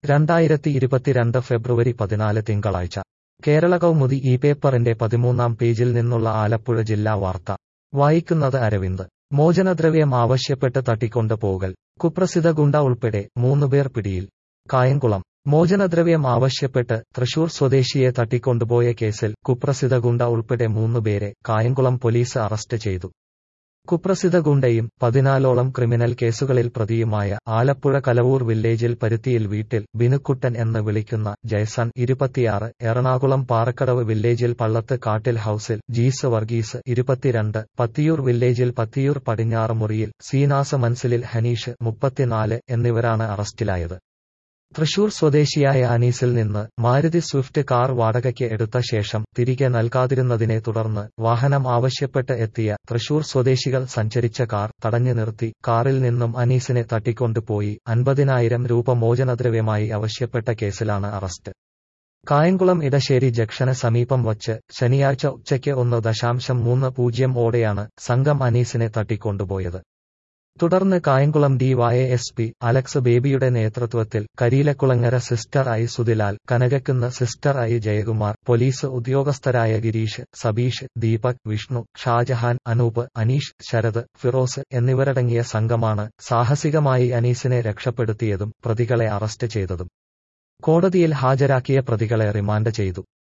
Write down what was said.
രണ്ടായിരത്തി ഇരുപത്തിരണ്ട് ഫെബ്രുവരി പതിനാല് തിങ്കളാഴ്ച കേരള കൗമുദി ഈ പേപ്പറിന്റെ പതിമൂന്നാം പേജിൽ നിന്നുള്ള ആലപ്പുഴ ജില്ലാ വാർത്ത വായിക്കുന്നത് അരവിന്ദ് മോചനദ്രവ്യം ആവശ്യപ്പെട്ട് തട്ടിക്കൊണ്ട് പോകൽ കുപ്രസിദ്ധ ഗുണ്ട ഉൾപ്പെടെ മൂന്നുപേർ പിടിയിൽ കായംകുളം മോചനദ്രവ്യം ആവശ്യപ്പെട്ട് തൃശൂർ സ്വദേശിയെ തട്ടിക്കൊണ്ടുപോയ കേസിൽ കുപ്രസിദ്ധ ഗുണ്ട ഉൾപ്പെടെ മൂന്നുപേരെ കായംകുളം പോലീസ് അറസ്റ്റ് ചെയ്തു കുപ്രസിദ്ധ ഗുണ്ടയും പതിനാലോളം ക്രിമിനൽ കേസുകളിൽ പ്രതിയുമായ ആലപ്പുഴ കലവൂർ വില്ലേജിൽ പരുത്തിയിൽ വീട്ടിൽ ബിനുക്കുട്ടൻ എന്ന് വിളിക്കുന്ന ജയ്സൺ ഇരുപത്തിയാറ് എറണാകുളം പാറക്കടവ് വില്ലേജിൽ പള്ളത്ത് കാട്ടിൽ ഹൌസിൽ ജീസ് വർഗീസ് ഇരുപത്തിരണ്ട് പത്തിയൂർ വില്ലേജിൽ പത്തിയൂർ പടിഞ്ഞാറ് മുറിയിൽ സീനാസ് മൻസിലിൽ ഹനീഷ് മുപ്പത്തിനാല് എന്നിവരാണ് അറസ്റ്റിലായത് തൃശൂർ സ്വദേശിയായ അനീസിൽ നിന്ന് മാരുതി സ്വിഫ്റ്റ് കാർ വാടകയ്ക്ക് എടുത്ത ശേഷം തിരികെ നൽകാതിരുന്നതിനെ തുടർന്ന് വാഹനം ആവശ്യപ്പെട്ട് എത്തിയ തൃശൂർ സ്വദേശികൾ സഞ്ചരിച്ച കാർ തടഞ്ഞു നിർത്തി കാറിൽ നിന്നും അനീസിനെ തട്ടിക്കൊണ്ടുപോയി അൻപതിനായിരം രൂപ മോചനദ്രവ്യമായി ആവശ്യപ്പെട്ട കേസിലാണ് അറസ്റ്റ് കായംകുളം ഇടശ്ശേരി ജംഗ്ഷന് സമീപം വച്ച് ശനിയാഴ്ച ഉച്ചയ്ക്ക് ഒന്ന് ദശാംശം മൂന്ന് പൂജ്യം ഓടെയാണ് സംഘം അനീസിനെ തട്ടിക്കൊണ്ടുപോയത് തുടർന്ന് കായംകുളം ഡിവൈഎസ്പി അലക്സ് ബേബിയുടെ നേതൃത്വത്തിൽ Kariyilakulangara sister I Suthilal Kanakakkunnu sister I Jayakumar police ഉദ്യോഗസ്ഥരായ ഗിരീഷ് സബീഷ് ദീപക് വിഷ്ണു ഷാജഹാൻ അനൂപ് അനീഷ് ശരത് ഫിറോസ് എന്നിവരടങ്ങിയ സംഘമാണ് സാഹസികമായി അനീസിനെ രക്ഷപ്പെടുത്തിയതും പ്രതികളെ അറസ്റ്റ് ചെയ്തതും കോടതിയിൽ ഹാജരാക്കിയ പ്രതികളെ റിമാൻഡ് ചെയ്തു